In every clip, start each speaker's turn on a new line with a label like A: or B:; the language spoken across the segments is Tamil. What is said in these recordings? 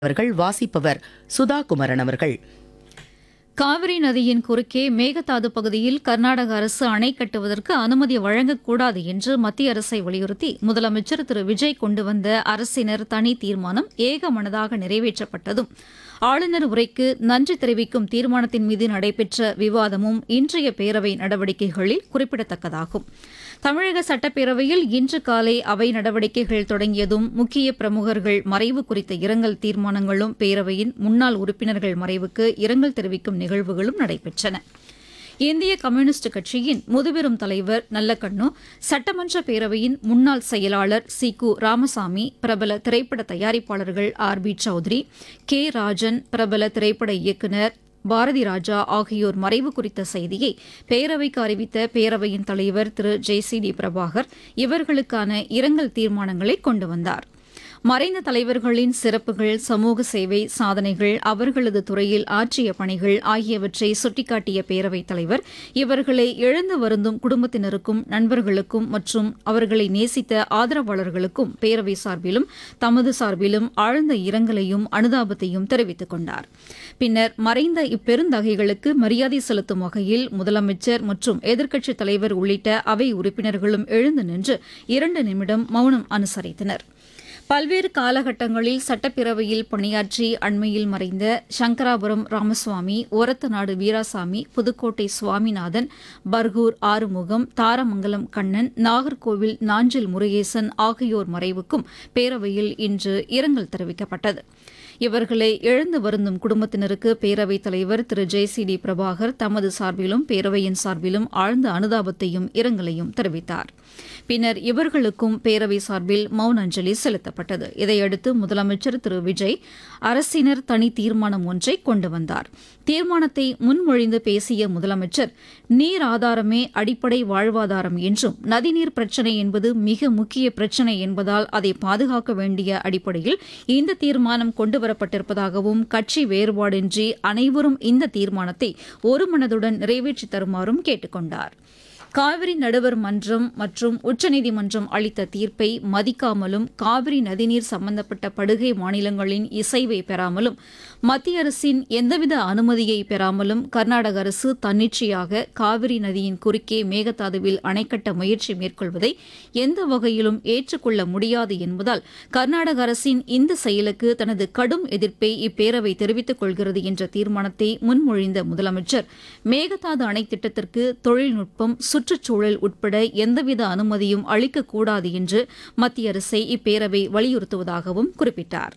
A: அவர்கள் வாசிப்பவர் சுதா குமரன் அவர்கள்
B: காவிரி நதியின் குறுக்கே மேகதாது பகுதியில் கர்நாடக அரசு அணை கட்டுவதற்கு அனுமதி வழங்கக்கூடாது என்று மத்திய அரசை வலியுறுத்தி முதலமைச்சர் திரு விஜய் கொண்டு வந்த அரசினர் தனி தீர்மானம் ஏகமனதாக நிறைவேற்றப்பட்டதும் ஆளுநர் உரைக்கு நன்றி தெரிவிக்கும் தீர்மானத்தின் மீது நடைபெற்ற விவாதமும் இன்றைய பேரவை நடவடிக்கைகளில் குறிப்பிடத்தக்கதாகும் தமிழக சட்டப்பேரவையில் இன்று காலை அவை நடவடிக்கைகள் தொடங்கியதும் முக்கிய பிரமுகர்கள் மறைவு குறித்த இரங்கல் தீர்மானங்களும் பேரவையின் முன்னாள் உறுப்பினர்கள் மறைவுக்கு இரங்கல் தெரிவிக்கும் நிகழ்வுகளும் நடைபெற்றன இந்திய கம்யூனிஸ்ட் கட்சியின் முதுபெரும் தலைவர் நல்லக்கண்ணு சட்டமன்ற பேரவையின் முன்னாள் செயலாளர் சி கு ராமசாமி பிரபல திரைப்பட தயாரிப்பாளர்கள் R B Choudhary K Rajan பிரபல திரைப்பட இயக்குநர் பாரதி ராஜா ஆகியோர் மறைவு குறித்த செய்தியை பேரவைக்கு அறிவித்த பேரவையின் தலைவர் திரு ஜே சி டி பிரபாகர் இவர்களுக்கான இரங்கல் தீர்மானங்களை கொண்டு வந்தார் மறைந்த தலைவர்களின் சிறப்புகள் சமூக சேவை சாதனைகள் அவர்களது துறையில் ஆற்றிய பணிகள் ஆகியவற்றை சுட்டிக்காட்டிய பேரவைத் தலைவர் இவர்களை இழந்து வருந்தும் குடும்பத்தினருக்கும் நண்பர்களுக்கும் மற்றும் அவர்களை நேசித்த ஆதரவாளர்களுக்கும் பேரவை சார்பிலும் தமது சார்பிலும் ஆழ்ந்த இரங்கலையும் அனுதாபத்தையும் தெரிவித்துக் கொண்டார் பின்னர் மறைந்த இப்பெருந்தகைகளுக்கு மரியாதை செலுத்தும் வகையில் முதலமைச்சர் மற்றும் எதிர்க்கட்சித் தலைவர் உள்ளிட்ட அவை உறுப்பினர்களும் எழுந்து நின்று இரண்டு நிமிடம் மௌனம் அனுசரித்தனர் பல்வேறு காலகட்டங்களில் சட்டப்பேரவையில் பணியாற்றி அண்மையில் மறைந்த சங்கராபுரம் ராமசுவாமி ஒரத்தநாடு வீராசாமி புதுக்கோட்டை சுவாமிநாதன் பர்கூர் ஆறுமுகம் தாரமங்கலம் கண்ணன் நாகர்கோவில் நாஞ்சில் முருகேசன் ஆகியோர் மறைவுக்கும் பேரவையில் இன்று இரங்கல் தெரிவிக்கப்பட்டது இவர்களை இழந்து வருந்தும் குடும்பத்தினருக்கு பேரவைத் தலைவர் திரு ஜே சி டி பிரபாகர் தமது சார்பிலும் பேரவையின் சார்பிலும் ஆழ்ந்த அனுதாபத்தையும் இரங்கலையும் தெரிவித்தார் பின்னர் இவர்களுக்கும் பேரவை சார்பில் மௌன அஞ்சலி செலுத்தப்பட்டது இதையடுத்து முதலமைச்சர் திரு விஜய் அரசினர் தனி தீர்மானம் ஒன்றை கொண்டு வந்தார் தீர்மானத்தை முன்மொழிந்து பேசிய முதலமைச்சர் நீர் ஆதாரமே அடிப்படை வாழ்வாதாரம் என்றும் நதிநீர் பிரச்சினை என்பது மிக முக்கிய பிரச்சினை என்பதால் அதை பாதுகாக்க வேண்டிய அடிப்படையில் இந்த தீர்மானம் கொண்டுவரப்பட்டிருப்பதாகவும் கட்சி வேறுபாடின்றி அனைவரும் இந்த தீர்மானத்தை ஒருமனதுடன் நிறைவேற்றித் தருமாறும் கேட்டுக் கொண்டார் காவிரி நடுவர் மன்றம் மற்றும் உச்சநீதிமன்றம் அளித்த தீர்ப்பை மதிக்காமலும் காவிரி நதிநீர் சம்பந்தப்பட்ட படுகை மாநிலங்களின் இசைவை பெறாமலும் மத்திய அரசின் எந்தவித அனுமதியை பெறாமலும் கர்நாடக அரசு தன்னிச்சையாக காவிரி நதியின் குறுக்கே மேகதாதுவில் அணை கட்ட முயற்சி மேற்கொள்வதை எந்த வகையிலும் ஏற்றுக்கொள்ள முடியாது என்பதால் கர்நாடக அரசின் இந்த செயலுக்கு தனது கடும் எதிர்ப்பை இப்பேரவை தெரிவித்துக் கொள்கிறது என்ற தீர்மானத்தை முன்மொழிந்த முதலமைச்சர் மேகதாது அணை திட்டத்திற்கு தொழில்நுட்பம் சுற்றுச்சூழல் உட்பட எந்தவித அனுமதியும் அளிக்கக்கூடாது என்று மத்திய அரசை இப்பேரவை வலியுறுத்துவதாகவும் குறிப்பிட்டார்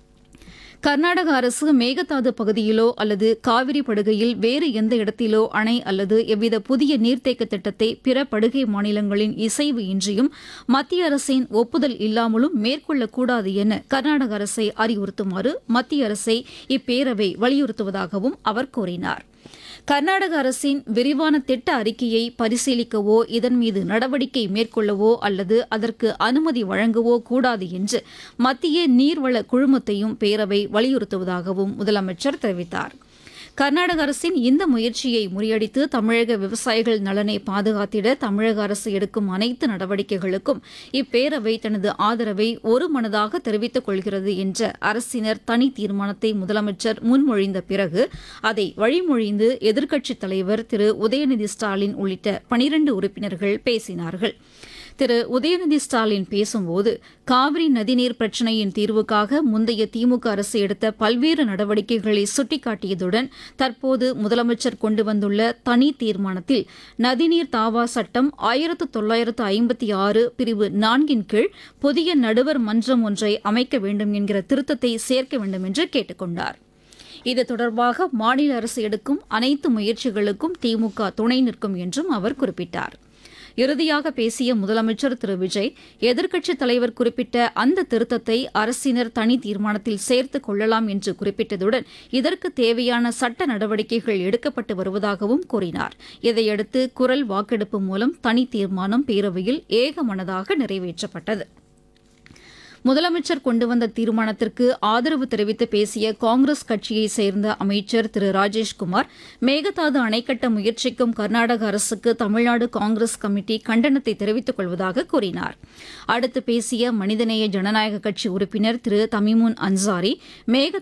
B: கர்நாடக அரசு மேகதாது பகுதியிலோ அல்லது காவிரி படுகையில் வேறு எந்த இடத்திலோ அணை அல்லது எவ்வித புதிய நீர்த்தேக்க திட்டத்தை பிற படுகை மாநிலங்களின் இசைவு இன்றியும் மத்திய அரசின் ஒப்புதல் இல்லாமலும் மேற்கொள்ளக்கூடாது என கர்நாடக அரசை அறிவுறுத்துமாறு மத்திய அரசை இப்பேரவை வலியுறுத்துவதாகவும் அவர் கூறினார் கர்நாடக அரசின் விரிவான திட்ட அறிக்கையை பரிசீலிக்கவோ இதன் மீது நடவடிக்கை மேற்கொள்ளவோ அல்லது அதற்கு அனுமதி வழங்கவோ கூடாது என்று மத்திய நீர்வள குழுமத்தையும் பேரவை வலியுறுத்துவதாகவும் முதலமைச்சர் தெரிவித்தார் கர்நாடக அரசின் இந்த முயற்சியை முறியடித்து தமிழக விவசாயிகள் நலனை பாதுகாத்திட தமிழக அரசு எடுக்கும் அனைத்து நடவடிக்கைகளுக்கும் இப்பேரவை தனது ஆதரவை ஒருமனதாக தெரிவித்துக் கொள்கிறது என்ற அரசினர் தனி தீர்மானத்தை முதலமைச்சர் முன்மொழிந்த பிறகு அதை வழிமொழிந்து எதிர்க்கட்சித் தலைவர் திரு உதயநிதி ஸ்டாலின் உள்ளிட்ட பனிரண்டு உறுப்பினர்கள் பேசினார்கள் திரு உதயநிதி ஸ்டாலின் பேசும்போது காவிரி நதிநீர் பிரச்சினையின் தீர்வுக்காக முந்தைய திமுக அரசு எடுத்த பல்வேறு நடவடிக்கைகளை சுட்டிக்காட்டியதுடன் தற்போது முதலமைச்சர் கொண்டு வந்துள்ள தனி தீர்மானத்தில் நதிநீர் தாவா சட்டம் ஆயிரத்து தொள்ளாயிரத்து ஐம்பத்தி ஆறு பிரிவு நான்கின் கீழ் புதிய நடுவர் மன்றம் ஒன்றை அமைக்க வேண்டும் என்கிற திருத்தத்தை சேர்க்க வேண்டும் என்று கேட்டுக் கொண்டார் இது தொடர்பாக மாநில அரசு எடுக்கும் அனைத்து முயற்சிகளுக்கும் திமுக துணை நிற்கும் என்றும் அவர் குறிப்பிட்டார் இறுதியாக பேசிய முதலமைச்சர் திரு விஜய் எதிர்க்கட்சித் தலைவர் குறிப்பிட்ட அந்த திருத்தத்தை அரசினர் தனி தீர்மானத்தில் சேர்த்துக் கொள்ளலாம் என்று குறிப்பிட்டதுடன் இதற்கு தேவையான சட்ட நடவடிக்கைகள் எடுக்கப்பட்டு வருவதாகவும் கூறினார் இதையடுத்து குரல் வாக்கெடுப்பு மூலம் தனி தீர்மானம் பேரவையில் ஏகமனதாக நிறைவேற்றப்பட்டது முதலமைச்சர் கொண்டு வந்த தீர்மானத்திற்கு ஆதரவு தெரிவித்து பேசிய காங்கிரஸ் கட்சியைச் சேர்ந்த அமைச்சர் திரு ராஜேஷ்குமார் மேகதாது அணை கட்ட முயற்சிக்கும் கர்நாடக அரசுக்கு தமிழ்நாடு காங்கிரஸ் கமிட்டி கண்டனத்தை தெரிவித்துக் கொள்வதாக கூறினார் அடுத்து பேசிய மனிதநேய ஜனநாயக கட்சி உறுப்பினர் திரு தமிமுன் அன்சாரி மேகதாது